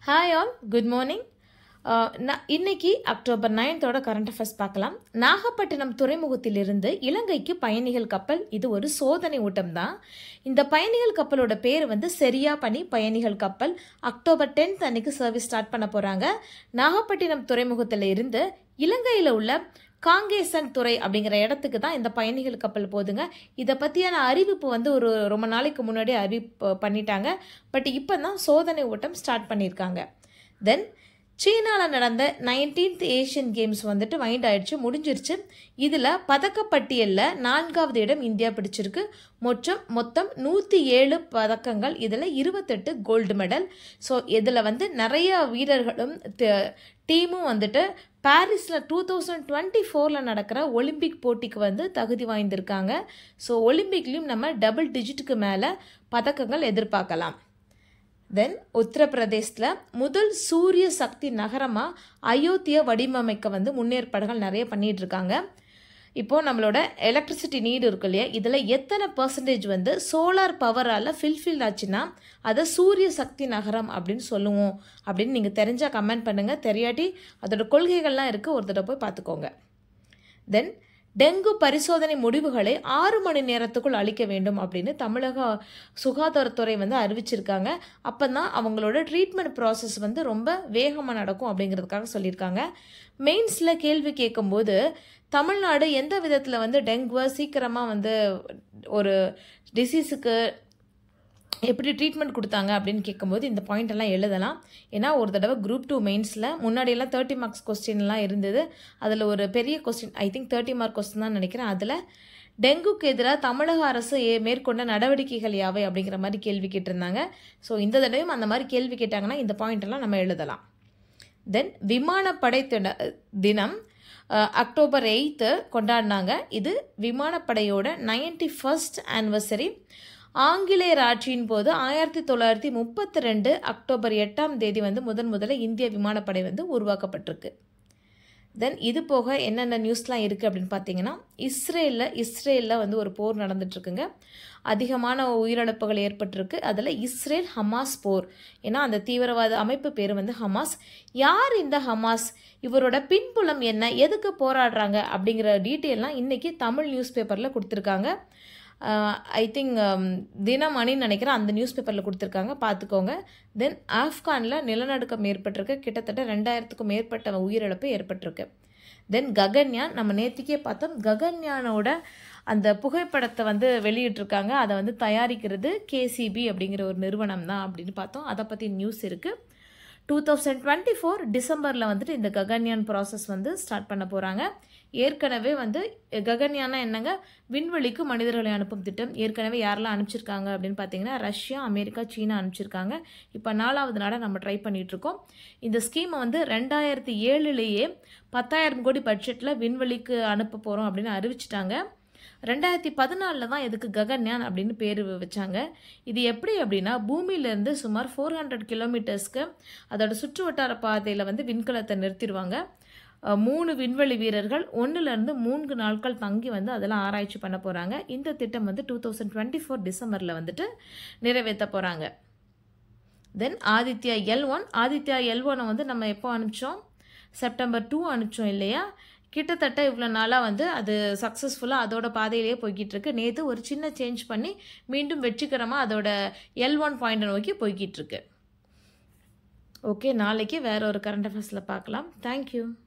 hi all good morning நான் இன்னைக்கு October நைன்த்தோட current affairs பார்க்கலாம் நாகப்பட்டினம் துறைமுகத்திலிருந்து இலங்கைக்கு பயணிகள் கப்பல் இது ஒரு சோதனை ஓட்டம் தான் இந்த பயணிகள் கப்பலோட பேர் வந்து சரியா பணி பயணிகள் கப்பல் அக்டோபர் டென்த் அன்னைக்கு சர்வீஸ் ஸ்டார்ட் பண்ண போகிறாங்க நாகப்பட்டினம் துறைமுகத்தில் இருந்து இலங்கையில் உள்ள காங்கேசன் துறை அப்படிங்கிற இடத்துக்கு தான் இந்த பயணிகள் கப்பல் போகுதுங்க இதை பற்றியான அறிவிப்பு வந்து ஒரு ரொம்ப நாளைக்கு முன்னாடி அறிவிப்பு பண்ணிட்டாங்க பட் இப்போ தான் சோதனை ஓட்டம் ஸ்டார்ட் பண்ணியிருக்காங்க தென் சீனாவில் நடந்த நைன்டீன்த் ஏஷியன் கேம்ஸ் வந்துட்டு வைண்ட் ஆயிடுச்சு முடிஞ்சிருச்சு இதில் பதக்கப்பட்டியலில் நான்காவது இடம் இந்தியா பிடிச்சிருக்கு மொத்தம் மொத்தம் நூற்றி ஏழு பதக்கங்கள் இதில் இருபத்தெட்டு கோல்டு மெடல் ஸோ இதில் வந்து நிறைய வீரர்களும் டீமும் வந்துட்டு பாரிஸில் டூ தௌசண்ட் டுவெண்ட்டி ஃபோரில் நடக்கிற ஒலிம்பிக் போட்டிக்கு வந்து தகுதி வாய்ந்திருக்காங்க ஸோ ஒலிம்பிக்லேயும் நம்ம டபுள் டிஜிட்டுக்கு மேலே பதக்கங்கள் எதிர்பார்க்கலாம் தென் உத்தரப்பிரதேசத்தில் முதல் சூரிய சக்தி நகரமாக அயோத்தியை வடிவமைக்க வந்து முன்னேற்பாடுகள் நிறைய பண்ணிட்டு இருக்காங்க இப்போது நம்மளோட எலக்ட்ரிசிட்டி நீடு இருக்கு இல்லையா இதில் எத்தனை பர்சன்டேஜ் வந்து சோலார் பவரால் ஃபில்ஃபில் ஆச்சுன்னா அதை சூரிய சக்தி நகரம் அப்படின்னு சொல்லுவோம் அப்படின்னு நீங்கள் தெரிஞ்சால் கமெண்ட் பண்ணுங்கள் தெரியாட்டி அதோட கொள்கைகள்லாம் இருக்குது ஒரு தடவை போய் பார்த்துக்கோங்க தென் டெங்கு பரிசோதனை முடிவுகளை ஆறு மணி நேரத்துக்குள் அளிக்க வேண்டும் அப்படின்னு தமிழக சுகாதாரத்துறை வந்து அறிவிச்சிருக்காங்க அப்போ தான் அவங்களோட ட்ரீட்மெண்ட் ப்ராசஸ் வந்து ரொம்ப வேகமாக நடக்கும் அப்படிங்கிறதுக்காக சொல்லியிருக்காங்க மெயின்ஸில் கேள்வி கேட்கும்போது தமிழ்நாடு எந்த விதத்தில் வந்து டெங்குவை சீக்கிரமாக வந்து ஒரு டிசீஸுக்கு எப்படி ட்ரீட்மெண்ட் கொடுத்தாங்க அப்படின்னு கேட்கும்போது இந்த பாயிண்ட் எல்லாம் எழுதலாம் ஏன்னா ஒரு தடவை குரூப் டூ மெயின்ஸில் முன்னாடியெல்லாம் தேர்ட்டி மார்க்ஸ் கொஸ்டின்லாம் இருந்தது அதில் ஒரு பெரிய question I think thirty mark question தான் நினைக்கிறேன் அதில் டெங்குக்கு எதிராக தமிழக அரசு ஏ மேற்கொண்ட நடவடிக்கைகள் யாவை அப்படிங்கிற மாதிரி கேள்வி கேட்டிருந்தாங்க ஸோ இந்த தடவையும் அந்த மாதிரி கேள்வி கேட்டாங்கன்னா இந்த பாயிண்ட் எல்லாம் நம்ம எழுதலாம் தென் விமானப்படை தினம் அக்டோபர் எயித்து கொண்டாடினாங்க இது விமானப்படையோட நைன்டி ஃபஸ்ட் ஆனிவர்சரி ஆங்கிலேயர் ஆட்சியின் போது ஆயிரத்தி தொள்ளாயிரத்தி முப்பத்தி ரெண்டு அக்டோபர் எட்டாம் தேதி வந்து முதன் முதல்ல இந்திய விமானப்படை வந்து உருவாக்கப்பட்டிருக்கு தென் இது போக என்னென்ன நியூஸ்லாம் இருக்குது அப்படின்னு பார்த்தீங்கன்னா இஸ்ரேலில் இஸ்ரேலில் வந்து ஒரு போர் நடந்துட்டுருக்குங்க அதிகமான உயிரிழப்புகள் ஏற்பட்டிருக்கு அதில் இஸ்ரேல் ஹமாஸ் போர் ஏன்னா அந்த தீவிரவாத அமைப்பு பேர் வந்து ஹமாஸ் யார் இந்த ஹமாஸ் இவரோட பின்புலம் என்ன எதுக்கு போராடுறாங்க அப்படிங்கிற டீட்டெயிலாம் இன்றைக்கி தமிழ் நியூஸ் பேப்பரில் கொடுத்துருக்காங்க ஐ திங்க் தினமணின்னு நினைக்கிறேன் அந்த நியூஸ் பேப்பரில் கொடுத்துருக்காங்க பார்த்துக்கோங்க தென் ஆப்கானில் நிலநடுக்கம் ஏற்பட்டிருக்கு கிட்டத்தட்ட ரெண்டாயிரத்துக்கும் மேற்பட்ட உயிரிழப்பு ஏற்பட்டிருக்கு தென் ககன்யான் நம்ம நேற்றுக்கே பார்த்தோம் ககன்யானோட அந்த புகைப்படத்தை வந்து வெளியிட்டிருக்காங்க அதை வந்து தயாரிக்கிறது கேசிபி அப்படிங்கிற ஒரு நிறுவனம் தான் அப்படின்னு பார்த்தோம் அதை பற்றி நியூஸ் இருக்குது டூ தௌசண்ட் டுவெண்ட்டி ஃபோர் டிசம்பரில் வந்துட்டு இந்த ககன்யான் ப்ராசஸ் வந்து ஸ்டார்ட் பண்ண போகிறாங்க ஏற்கனவே வந்து ககன்யானா என்னங்க விண்வெளிக்கு மனிதர்களை அனுப்பும் திட்டம் ஏற்கனவே யாரெல்லாம் அனுப்பிச்சிருக்காங்க அப்படின்னு பார்த்தீங்கன்னா ரஷ்யா அமெரிக்கா சீனா அனுப்பிச்சிருக்காங்க இப்போ நாலாவது நாடாக நம்ம ட்ரை பண்ணிகிட்ருக்கோம் இந்த ஸ்கீமை வந்து ரெண்டாயிரத்தி ஏழுலேயே பத்தாயிரம் கோடி பட்ஜெட்டில் விண்வெளிக்கு அனுப்ப போகிறோம் அப்படின்னு அறிவிச்சிட்டாங்க ரெண்டாயிரத்தி பதினாலில் தான் இதுக்கு ககன்யான் அப்படின்னு பேர் வச்சாங்க இது எப்படி அப்படின்னா பூமியிலேருந்து சுமார் ஃபோர் ஹண்ட்ரட் கிலோமீட்டர்ஸ்க்கு அதோட சுற்று வட்டார பாதையில் வந்து விண்கலத்தை நிறுத்திடுவாங்க மூணு விண்வெளி வீரர்கள் ஒன்றுலேருந்து மூன்று நாட்கள் தங்கி வந்து அதெல்லாம் ஆராய்ச்சி பண்ண போகிறாங்க இந்த திட்டம் வந்து டூ தௌசண்ட் டுவெண்ட்டி ஃபோர் டிசம்பரில் வந்துட்டு நிறைவேற்ற போகிறாங்க then Aditya L one Aditya L ஒனை வந்து நம்ம எப்போ அனுப்பிச்சோம் செப்டம்பர் டூ அனுப்பிச்சோம் இல்லையா கிட்டத்தட்ட இவ்வளோ நாளாக வந்து அது சக்ஸஸ்ஃபுல்லாக அதோட பாதையிலேயே போய்கிட்டு இருக்கு நேற்று ஒரு சின்ன சேஞ்ச் பண்ணி மீண்டும் வெற்றிகரமாக அதோட எல் ஒன் பாயிண்ட்டை நோக்கி போய்கிட்டு இருக்கு ஓகே நாளைக்கு வேற ஒரு கரண்ட் அஃபேர்ஸில் பார்க்கலாம் தேங்க்யூ